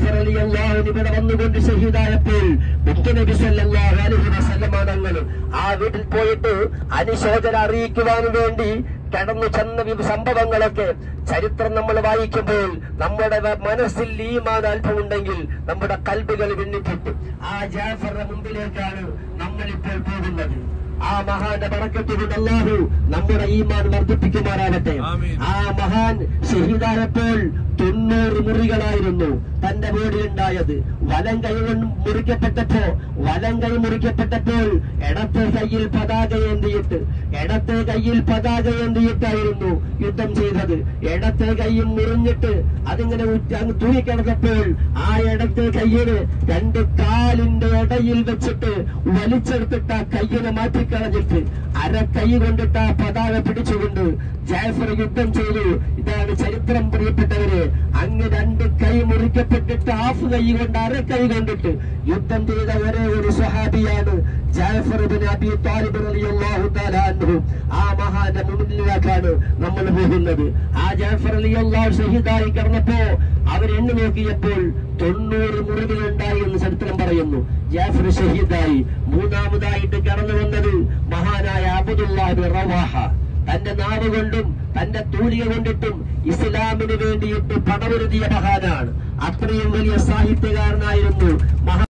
ജാഫർ അലി അള്ളാഹു ഇവിടെ വന്നുകൊണ്ട് ഷഹീദായപ്പോൾ മുത്തുനബി സല്ലല്ലാഹു അലൈഹി വസല്ലമ തങ്ങൾ ആ വീട്ടിൽ പോയിട്ട് അനുശോചന അറിയിക്കുവാൻ വേണ്ടി കടന്നു ചെന്ന വിവിധ സംഭവങ്ങളൊക്കെ ചരിത്രം നമ്മൾ വായിക്കുമ്പോൾ നമ്മുടെ വ- മനസ്സിൽ ഈമാൻ അല്പമുണ്ടെങ്കിൽ നമ്മുടെ കൽബുകൾ വിണ്ണിപ്പെട്ടു ആ ജാഫറുടെ മുമ്പിലേക്കാണ് നമ്മൾ ഇപ്പോൾ പോകുന്നത് ആ മഹാന്റെ പറക്കത്തുകൊണ്ട് അല്ലാഹു നമ്മുടെ ഈമാൻ വർദ്ധിപ്പിക്കുമാറാവട്ടെ ആമീൻ. ആ മഹാൻ ഷഹീദായപ്പോൾ തൊണ്ണൂറ് മുറികളായിരുന്നു തന്റെ വീടിലുണ്ടായത് വലം കൈ കൊണ്ട് മുറിക്കപ്പെട്ടപ്പോ വലം കൈ മുറിക്കപ്പെട്ടപ്പോൾ ഇടത്തെ കയ്യിൽ പതാക ഏന്തിയിട്ട് ഇടത്തെ കയ്യിൽ പതാക ഏന്തിയിട്ടായിരുന്നു യുദ്ധം ചെയ്തത് ഇടത്തെ കൈയും മുറിഞ്ഞിട്ട് അതിങ്ങനെ ഉറ്റ- അങ്ങ് തൂങ്ങിക്കിടന്നപ്പോൾ ആ ഇടത്തെ കയ്യിന് രണ്ട് കാലിന്റെ ഇടയിൽ വെച്ചിട്ട് വലിച്ചെടുത്തിട്ട് ആ കയ്യിനെ മാറ്റിക്കളഞ്ഞിട്ട് അര കൈ കൊണ്ടിട്ട് ആ പതാക പിടിച്ചുകൊണ്ട് ജാഫർ യുദ്ധം ചെയ്തു ഇതാണ് ചരിത്രം പ്രിയപ്പെട്ടവര് അങ്ങ് രണ്ട് കൈ മുറിക്കപ്പെട്ടിട്ട് ഹാഫ് കൈ കൊണ്ട് അര കൈ കൊണ്ടിട്ട് യുദ്ധം ചെയ്ത ഒരേ ഒരു സ്വഹാബിയാണ് ജാഫർ ബിൻ അബി താലിബ് റളിയല്ലാഹു തആല അൻഹു ആ മഹാന്റെ മുന്നിലേക്കാണ് നമ്മൾ പോകുന്നത് ആ ജാഫർ റളിയല്ലാഹു ഷഹീദായി കിടന്നപ്പോ അവർ എണ്ണി നോക്കിയപ്പോൾ തൊണ്ണൂറ് മുറിവുകളുണ്ടായി എന്ന് ചരിത്രം പറയുന്നു ജാഫർ ഷഹീദായി മൂന്നാമതായിട്ട് കടന്നു വന്നത് മഹാനായ അബ്ദുല്ലാഹി റവാഹ തന്റെ നാവ് കൊണ്ടും തന്റെ തൂലിക കൊണ്ടിട്ടും ഇസ്ലാമിന് വേണ്ടിയിട്ട് പടവരുതിയ മഹാനാണ് അത്രയും വലിയ സാഹിത്യകാരനായിരുന്നു മഹാ